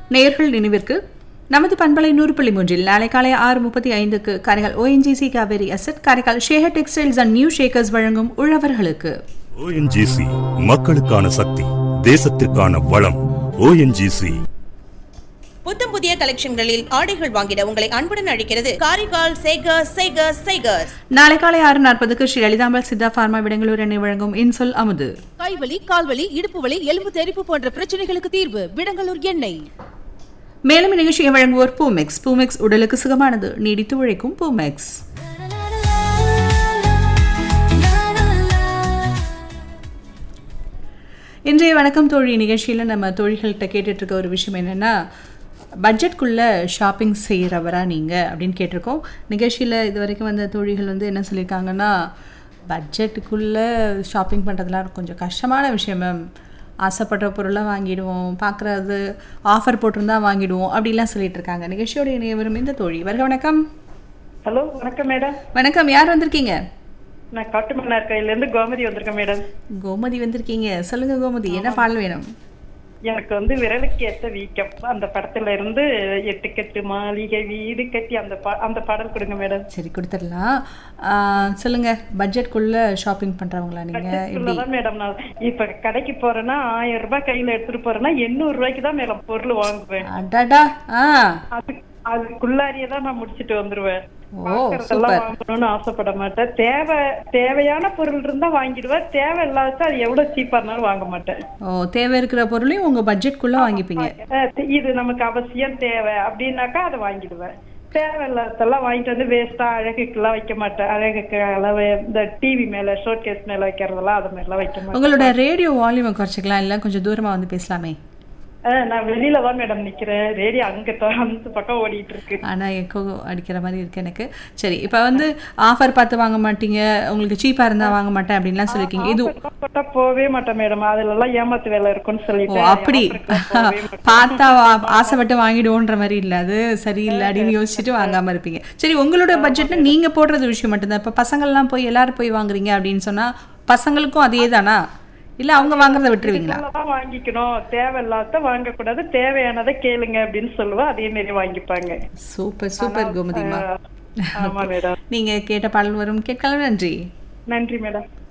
நேர்கள் நினைவிற்கு நமது பண்பலை நூறு புள்ளி மூன்றில் நாளை காலை ஆறு முப்பத்தி ஐந்துக்கு Karaikal ONGC Cauvery asset Karaikal Shekar textiles and new Shekars வழங்கும் உழவர்களுக்கு ஓஎன்ஜிசி மக்களுக்கான சக்தி தேசத்திற்கான வளம் ஓஎன்ஜிசி புத்தம் புதிய கலெக்ஷன்களில் ஆடைகள் வாங்கிட உங்களை அன்புடன் அழைக்கிறது காரைக்கால் சேகர்ஸ் சேகர்ஸ் சேகர்ஸ் நாளை காலை ஆறு நாற்பதுக்கு ஸ்ரீ லலிதாம்பாள் சித்தா பார்மா விடங்களூர் எண்ணெய் வழங்கும் இன்சொல் அமுது கைவலி கால்வலி இடுப்பு வலி எலும்பு தெறிப்பு போன்ற பிரச்சனைகளுக்கு தீர்வு விடங்கலூர் எண்ணெய் மேலும் இந்நிகழ்ச்சியை வழங்குவோர் பூமெக்ஸ் பூமெக்ஸ் உடலுக்கு சுகமானது நீடித்து உழைக்கும் பூமெக்ஸ் இன்றைய வணக்கம் தோழி நிகழ்ச்சியில் நம்ம தோழிகள்கிட்ட கேட்டுட்டு இருக்க ஒரு விஷயம் என்னென்னா பட்ஜெட்குள்ளே ஷாப்பிங் செய்கிறவரா நீங்கள் அப்படின்னு கேட்டிருக்கோம் நிகழ்ச்சியில் இது வரைக்கும் வந்த தோழிகள் வந்து என்ன சொல்லியிருக்காங்கன்னா பட்ஜெட்டுக்குள்ளே ஷாப்பிங் பண்ணுறதுலாம் கொஞ்சம் கஷ்டமான விஷயம் மேம் ஆசைப்பட்ட பொருளை வாங்கிடுவோம் பார்க்குறது ஆஃபர் போட்டிருந்தா வாங்கிடுவோம் அப்படிலாம் சொல்லிட்டு இருக்காங்க நிகழ்ச்சியோட இணைய வரும் இந்த தோழி வருக வணக்கம் ஹலோ வணக்கம் மேடம் வணக்கம் யார் வந்திருக்கீங்க நான் காட்டுமன்னார் கையிலேருந்து கோமதி வந்திருக்கேன் மேடம் கோமதி வந்திருக்கீங்க சொல்லுங்க கோமதி என்ன பாடல் வேணும் எனக்கு வந்து விரலுக்கு ஏற்ற வீக்கம் அந்த படத்துல இருந்து எட்டு கட்டு மாளிகை வீடு கட்டி அந்த பா அந்த பாடல் கொடுங்க மேடம் சரி கொடுத்துடலாம் ஆஹ், சொல்லுங்க பட்ஜெட்குள்ள ஷாப்பிங் பண்றவங்களா நீங்க எப்படி தான் மேடம் நான் இப்ப கடைக்கு போறேன்னா ஆயிரம் ரூபாய் கையில எடுத்துட்டு போறேன்னா எண்ணூறு ரூபாய்க்கு தான் மேடம் பொருள் வாங்குவேன் அடடா ஆ அது அதுக்குள்ளாரியே தான் நான் முடிச்சிட்டு வந்துருவேன் ஓ பார்க்கறதெல்லாம் சூப்பர் வாங்கணும்னு ஆசைப்பட மாட்டேன் தேவை தேவையான பொருள் இருந்தா வாங்கிடுவேன் தேவை இல்லாத அது எவ்வளவு சீப்பா இருந்தாலும் வாங்க மாட்டேன் ஓ தேவை இருக்கிற பொருளையும் உங்க பட்ஜெட்குள்ள வாங்கிப்பீங்க அஹ் தி- இது நமக்கு அவசியம் தேவை அப்படின்னாக்கா அதை வாங்கிடுவேன் தேவையில்லாததெல்லாம் வாங்கிட்டு வந்து வேஸ்டா அழகுக்கெல்லாம் வைக்க மாட்டேன் அழகுக்கு அளவு இந்த டிவி மேல ஷோட் கேஸ் மேல வைக்கிறதெல்லாம் அது மாதிரிலாம் வைக்க மாட்டேன் உங்களோட ரேடியோ வால்யூமை குறைச்சிக்கலாம் இல்லை கொஞ்சம் தூரமா வந்து பேசலாமே அஹ் நான் வெளியில தான் மேடம் நிக்கிறேன் ரேடியோ அங்க த- அந்த பக்கம் ஓடிட்டு இருக்கு ஆனா எக்கோ அடிக்கிற மாதிரி இருக்கு எனக்கு சரி இப்போ வந்து ஆஃபர் பார்த்து வாங்க மாட்டீங்க உங்களுக்கு சீப்பா இருந்தா வாங்க மாட்டேன் அப்படின்லாம் சொல்லிருக்கீங்க இது Offer போட்டா போவே மாட்டேன் மேடம் அதுல எல்லாம் ஏமாத்து வேலை இருக்குன்னு ஓ சொல்லிட்டு அப்படி offer க்குலாம் போவே மாட்டேன். பார்த்தா வா- ஆசைப்பட்டு வாங்கிடுவோன்ற மாதிரி இல்லை அது சரியில்லை அப்படின்னு யோசிச்சுட்டு வாங்காம இருப்பீங்க சரி உங்களோட பட்ஜெட்ல நீங்க போடுறது விஷயம் மட்டும்தான் இப்போ பசங்கள்லாம் போய் எல்லாரும் போய் வாங்குறீங்க அப்படின்னு சொன்னா பசங்களுக்கும் அதே தானா இல்ல அவங்க வாங்குறத விட்டுருவீங்களா இதுக்குள்ளதான் வாங்கிக்கணும் தேவையில்லாத வாங்கக்கூடாது தேவையானதை கேளுங்க அப்படின்னு சொல்லுவேன் அதே மாதிரி வாங்கிப்பாங்க சூப்பர் சூப்பர் கோமதிமா ஆமா மேடம் நீங்க கேட்ட பாடல் வரும் கேட்கலாம் நன்றி நன்றி மேடம்